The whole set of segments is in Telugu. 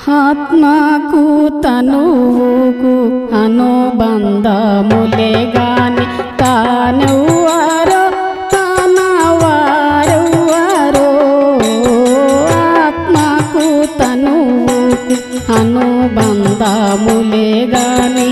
ఆత్మకు తనువుకు అనుబంధములే గాని తానెవ్వరో తానవారెవ్వరో ఆత్మకు తనువుకు అనుబంధములే గాని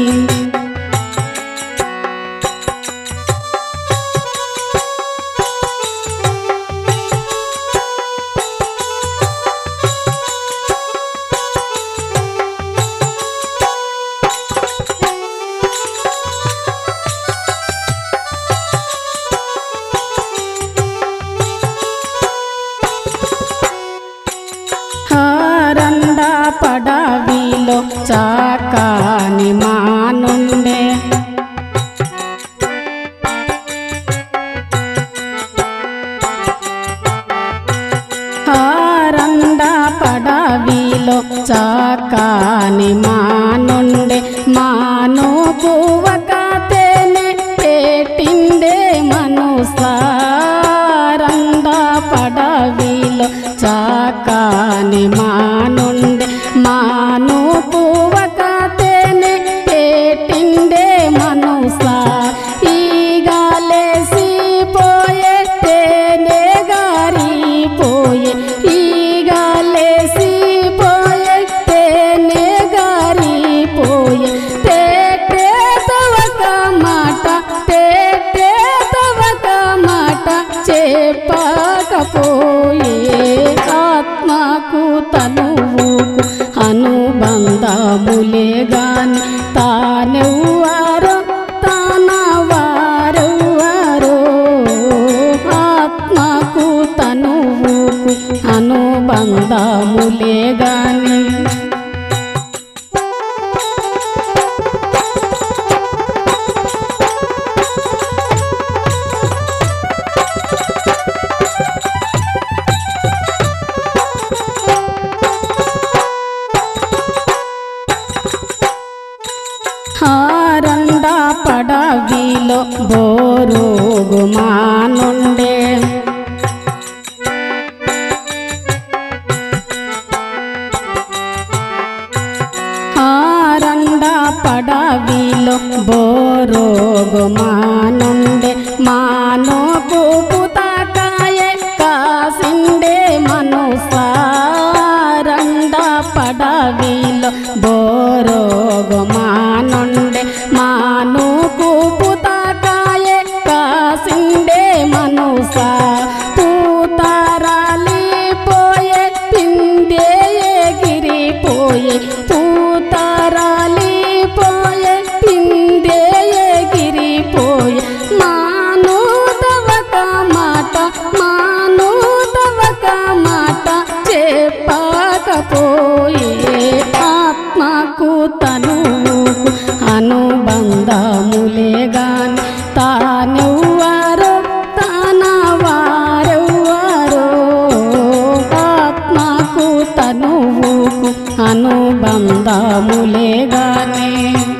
హారండ పడవిలో చాకాని మానుండే హారండ పడవిలో చాకాని మానుండే మాను పువ్వక తేనె పెట్టిండే మనుసారండ పడవిలో చాకాని మానుండే మాను పువ్వక తేనె పెట్టిండే మనుసా ఈగాలేసి పోయే తేనె గారిపోయే ఈగాలేసి పోయే తేనె గారిపోయే తేటే తవక మాట తేటే తవక మాట చెప్పకపోయే ఆత్మకు తనువుకు అనుబంధములే గాని తానెవ్వరో తానవారెవ్వరో ఆత్మకు తనువుకు అనుబంధములే గాని హారండ పడవిలో బోరుగుమానుండే హారండ పడవిలో బోరోగుమానుండే మానోకు పుతకాయ కాసిండే మనుసారండ పడవిలో బోరోగుమానుండే మానుకు పుతకాయ కాసిండే మనుసా పూతారాలిపోయే పిండే ఎగిరిపోయే పూతారాలిపోయే పిండే ఎగిరిపోయే మాను తవక మాట మాను తవక మాట చెప్పకపోయే ఆత్మకు తనువుకు అనుబంధములే గాని తానెవ్వరో తానవారెవ్వరో ఆత్మకు తనువుకు అనుబంధములే గాని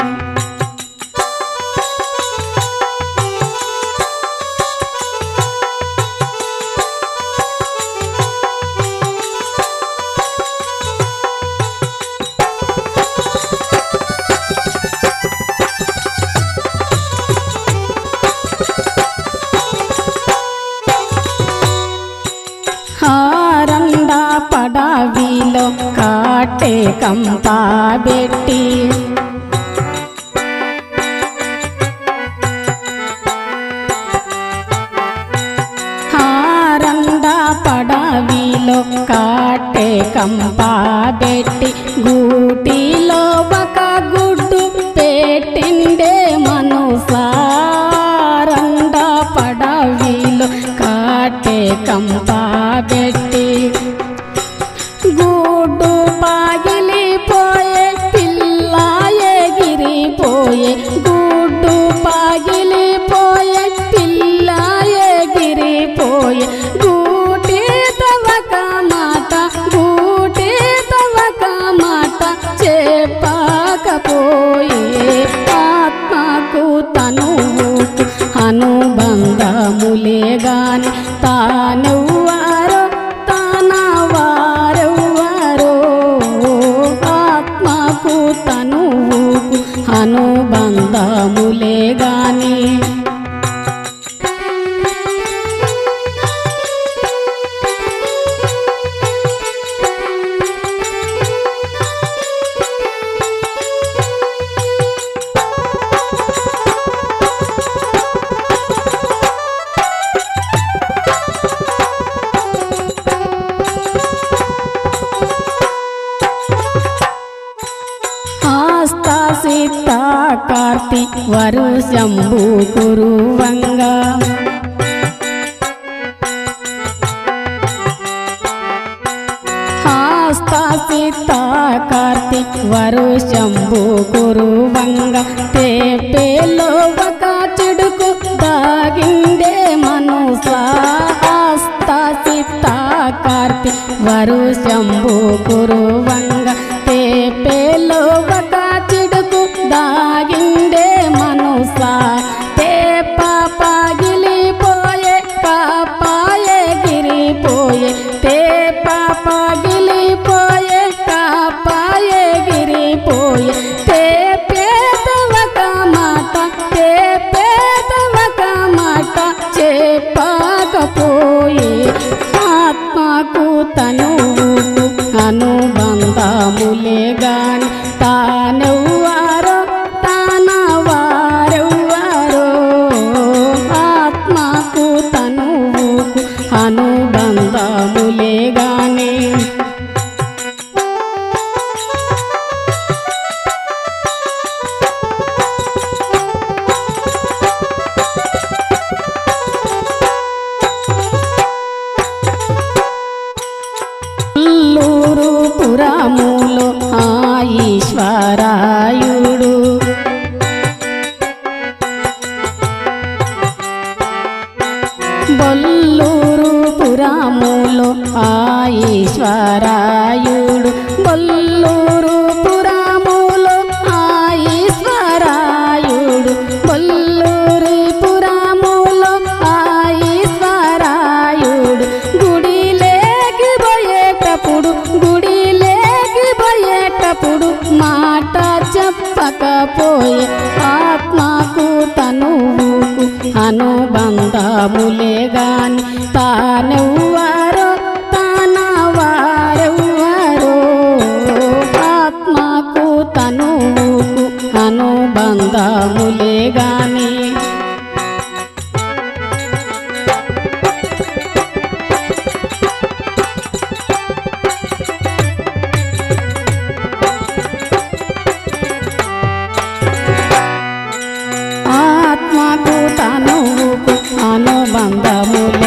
హారండ పడవిలో కాటే కంపాబెట్టి హారండ పడవిలో కాటే కంపాబెట్టి గూటిలో ఒక గుడ్డు పెట్టిండే మనుసారండ పడవిలో కాటే కంపాబెట్టి గూడు పాగిలిపోయే పిల్ల ఎగిరిపోయే గూడు పాగిలిపోయే పిల్ల ఎగిరిపోయే గూటి తవక మాట గూటి తవక మాట చెప్పకపోయే ఆత్మకు తనువుకు అనుబంధములే గాని తానెవ్వరో తన వారెవ్వరో అనుబంధములే గాని ఆస్తా సీత కార్తీక్ వరు శంభు కురువంగా ఆస్తా సీత కార్తీక్ వరు శంభు కురువంగా తేపేలో ఒక చెడుకు దాగిండే మనుసా ఆస్తా సీత కార్తీక్ వరు శంభు కురువంగా తేపేలో ఒక చిడుకు దాగిండే మనుసా తే పాపగిలిపోయే కాపాయే గిరిపోయే తే పాపగిలిపోయే కాపాయే గిరిపోయే తే పేదవక మాట తే పేదవక మాట చెప్పకపోయే ఆత్మకు తనువుకు అనుబంధములే గాని తానెవ్వారో తానవారెవ్వారో ఆత్మకు తనువుకు అనుబంధములే గాని అల్లూరు పురములో ఆ ఈశ్వరాయుడు బొల్లూరు పురములో ఆ ఈశ్వరాయుడు బొల్లూరు పురములో ఆ ఈశ్వరాయుడు బొల్లూరు పురములో ఆ ఈశ్వరాయుడు గుడిలేకి పోయేటప్పుడు గుడిలేకి పోయేటప్పుడు మాట చెప్పకపోయే ఆత్మకు తనువుకు అనుబంధములే గాని తానెవ్వారో తానవారెవ్వారో ఆత్మకు తనువుకు అనుబంధములే గాని ఆత్మకు తనువుకు అనుబంధములే